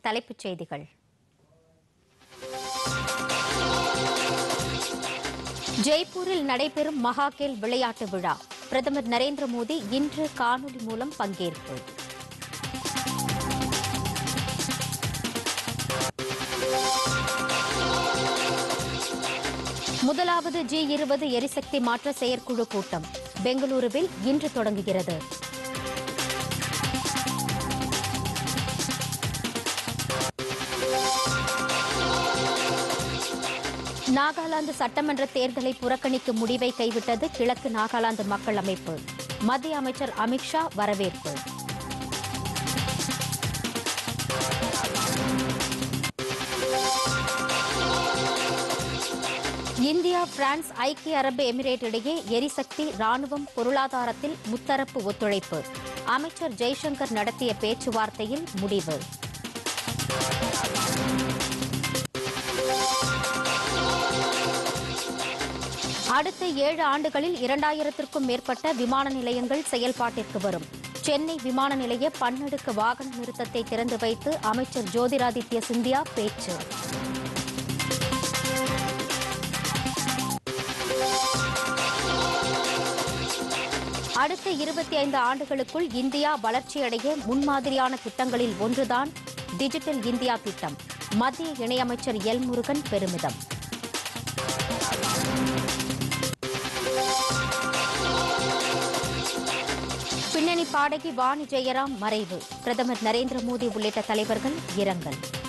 தலைப்புச் செய்திகள் ஜெய்ப்பூரில் நடைபெறும் மகாகேல் விளையாட்டு விழா பிரதமர் நரேந்திர மோடி இன்று காணொலி மூலம் பங்கேற்பு முதலாவது ஜி இருபது எரிசக்தி மாற்ற செயற்குழு கூட்டம் பெங்களூருவில் இன்று தொடங்குகிறது நாகாலாந்து சட்டமன்ற தேர்தலை புறக்கணிக்கும் முடிவை கைவிட்டது கிழக்கு நாகாலாந்து மக்கள் அமைப்பு மத்திய அமைச்சர் அமித்ஷா வரவேற்பு இந்தியா பிரான்ஸ் ஐக்கிய அரபு எமிரேட் இடையே எரிசக்தி ராணுவம் பொருளாதாரத்தில் முத்தரப்பு ஒத்துழைப்பு அமைச்சர் ஜெய்சங்கர் நடத்திய பேச்சுவார்த்தையில் முடிவு அடுத்த ஏழு ஆண்டுகளில் இரண்டாயிரத்திற்கும் மேற்பட்ட விமான நிலையங்கள் செயல்பாட்டிற்கு வரும் சென்னை விமான நிலைய பன்னடுக்கு வாகன நிறுத்தத்தை திறந்து வைத்து அமைச்சர் ஜோதிராதித்ய சிந்தியா பேச்சு அடுத்த இருபத்தி ஐந்து ஆண்டுகளுக்குள் இந்தியா வளர்ச்சியடைய முன்மாதிரியான திட்டங்களில் ஒன்றுதான் டிஜிட்டல் இந்தியா திட்டம் மத்திய இணையமைச்சர் எல் முருகன் பெருமிதம் பின்னணி பாடகி வாணி ஜெயராம் மறைவு பிரதமர் நரேந்திர மோடி உள்ளிட்ட தலைவர்கள் இரங்கல்